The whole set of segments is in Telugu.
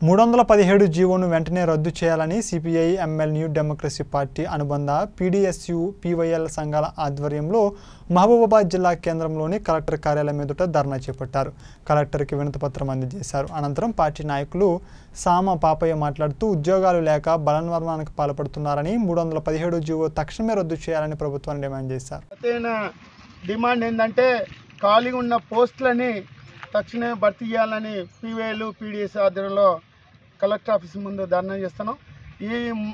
మూడు వందల పదిహేడు జీవోను వెంటనే రద్దు చేయాలని CPI ML new democracy party అనుబంధ పీడీఎస్యు పీవైఎల్ సంఘాల ఆధ్వర్యంలో మహబూబాబాద్ జిల్లా కేంద్రంలోని కలెక్టర్ కార్యాలయం ఎదుట ధర్నా చేపట్టారు కలెక్టర్కి వినతిపత్రం అందజేశారు అనంతరం పార్టీ నాయకులు సామ పాపయ్య మాట్లాడుతూ ఉద్యోగాలు లేక బలన్వర్మానికి పాల్పడుతున్నారని మూడు వందల పదిహేడు జీవో తక్షణమే రద్దు చేయాలని ప్రభుత్వాన్ని డిమాండ్ చేశారు ప్రత్యేక డిమాండ్ ఏంటంటే ఖాళీగా ఉన్న పోస్టులని తక్షణమే భర్తీ చేయాలని పీవైలు పీడిఎస్ ఆధ్వర్యంలో కలెక్టర్ ఆఫీస్ ముందు ధర్నా చేస్తున్నాం ఈ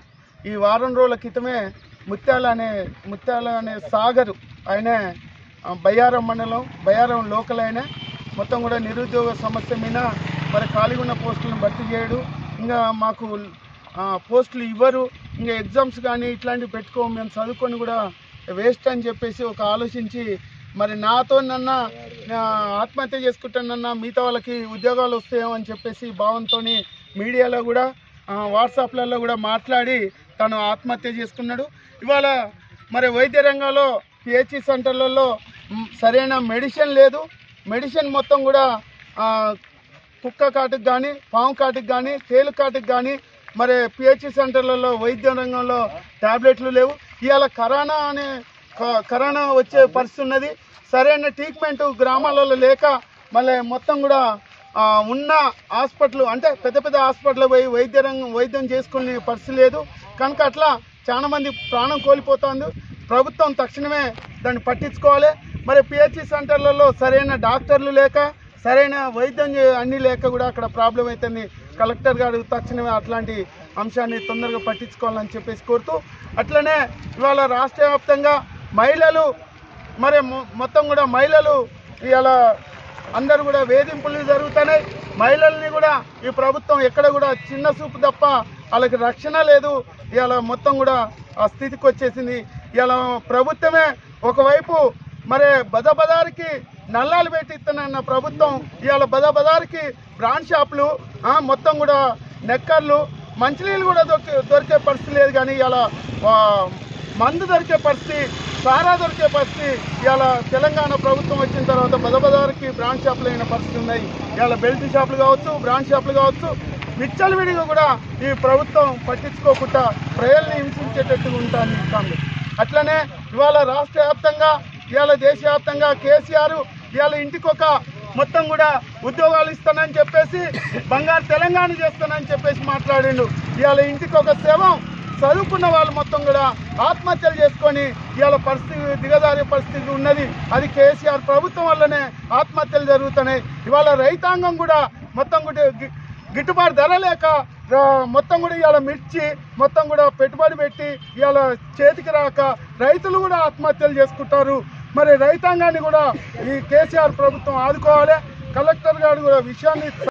ఈ వారం రోజుల క్రితమే ముత్యాల అనే ముత్యాల అనే సాగరు ఆయనే ఆ, బయ్యారం మండలం బయ్యారం లోకల్ ఆయన మొత్తం కూడా నిరుద్యోగ సమస్య మీద మరి ఖాళీగా ఉన్న పోస్టులను భర్తీ చేయడు ఇంకా మాకు ఆ, పోస్టులు ఇవ్వరు ఇంకా ఎగ్జామ్స్ కానీ ఇట్లాంటివి పెట్టుకో మేము చదువుకొని కూడా వేస్ట్ అని చెప్పేసి ఒక ఆలోచించి మరి నాతో నన్న ఆత్మహత్య చేసుకుంటానన్నా మిగతా వాళ్ళకి ఉద్యోగాలు వస్తాయేమో అని చెప్పేసి భావంతో మీడియాలో కూడా ఆ, వాట్సాప్లలో కూడా మాట్లాడి తను ఆత్మహత్య చేసుకున్నాడు ఇవాళ మరి వైద్య రంగంలో పిహెచ్సి సెంటర్లలో మ్, సరైన మెడిసిన్ లేదు మెడిసిన్ మొత్తం కూడా ఆ, కుక్క కాటుకు కానీ పాము కాటుకు కానీ తేలు కాటుకు కానీ మరి పిహెచ్సి సెంటర్లలో వైద్య రంగంలో టాబ్లెట్లు లేవు ఇవాళ కరోనా అనే క- కరోనా వచ్చే పరిస్థితి ఉన్నది సరైన ట్రీట్మెంట్ గ్రామాలలో లేక మళ్ళీ మొత్తం కూడా ఆ, ఉన్న హాస్పిటల్ అంటే పెద్ద పెద్ద హాస్పిటల్ పోయి వైద్య రంగం వైద్యం చేసుకునే పరిస్థితి లేదు కనుక అట్లా చాలా మంది ప్రాణం కోల్పోతుంది ప్రభుత్వం తక్షణమే దాన్ని పట్టించుకోవాలి మరి పిహెచ్సి సెంటర్లలో సరైన డాక్టర్లు లేక సరైన వైద్యం చే- అన్ని లేక కూడా అక్కడ ప్రాబ్లం అవుతుంది కలెక్టర్ గారు తక్షణమే అట్లాంటి అంశాన్ని తొందరగా పట్టించుకోవాలని చెప్పేసి కోరుతూ అట్లనే ఇవాళ రాష్ట్ర వ్యాప్తంగా మహిళలు మరి మొ- మొత్తం కూడా మహిళలు ఇవాళ అందరూ కూడా వేధింపులు జరుగుతున్నాయి మహిళల్ని కూడా ఈ ప్రభుత్వం ఎక్కడ కూడా చిన్న చూపు తప్ప వాళ్ళకి రక్షణ లేదు ఇవాళ మొత్తం కూడా ఆ స్థితికి వచ్చేసింది ఇవాళ ప్రభుత్వమే ఒకవైపు మరి బదబదారికి నల్లాలు పెట్టిస్తున్న ప్రభుత్వం ఇవాళ బదబదారికి బ్రాండ్ షాపులు ఆ, మొత్తం కూడా నెక్కర్లు మంచినీళ్ళు కూడా దొరికే దొరికే పరిస్థితి లేదు కానీ ఇవాళ ఆ, మందు దొరికే పరిస్థితి సారా దొరికే పరిస్థితి ఇవాళ తెలంగాణ ప్రభుత్వం వచ్చిన తర్వాత బదబదారికి బ్రాండ్ షాపులు అయిన పరిస్థితి ఉన్నాయి ఇవాళ బెల్ట్ షాపులు కావచ్చు బ్రాండ్ షాపులు కావచ్చు విచ్చలవిడిగా కూడా ఈ ప్రభుత్వం పట్టించుకోకుండా ప్రజల్ని హింసించేటట్టుగా ఉంటుంది కాంగ్రెస్ అట్లనే ఇవాళ రాష్ట్ర వ్యాప్తంగా ఇవాళ దేశవ్యాప్తంగా కేసీఆర్ ఇవాళ ఇంటికొక మొత్తం కూడా ఉద్యోగాలు ఇస్తానని చెప్పేసి బంగారు తెలంగాణ చేస్తానని చెప్పేసి మాట్లాడిండు ఇవాళ ఇంటికి ఒక శవం చదువుకున్న వాళ్ళు మొత్తం కూడా ఆత్మహత్యలు చేసుకొని ఇవాళ పరిస్థితి దిగజారే పరిస్థితి ఉన్నది అది కేసీఆర్ ప్రభుత్వం వల్లనే ఆత్మహత్యలు జరుగుతున్నాయి ఇవాళ రైతాంగం కూడా మొత్తం కూడా గి- గిట్టుబాటు ధర లేక ఆ, మొత్తం కూడా ఇవాళ మిర్చి మొత్తం కూడా పెట్టుబడి పెట్టి ఇవాళ చేతికి రాక రైతులు కూడా ఆత్మహత్యలు చేసుకుంటారు మరి రైతాంగాన్ని కూడా ఈ కేసీఆర్ ప్రభుత్వం ఆదుకోవాలి కలెక్టర్ గారు కూడా విషయాన్ని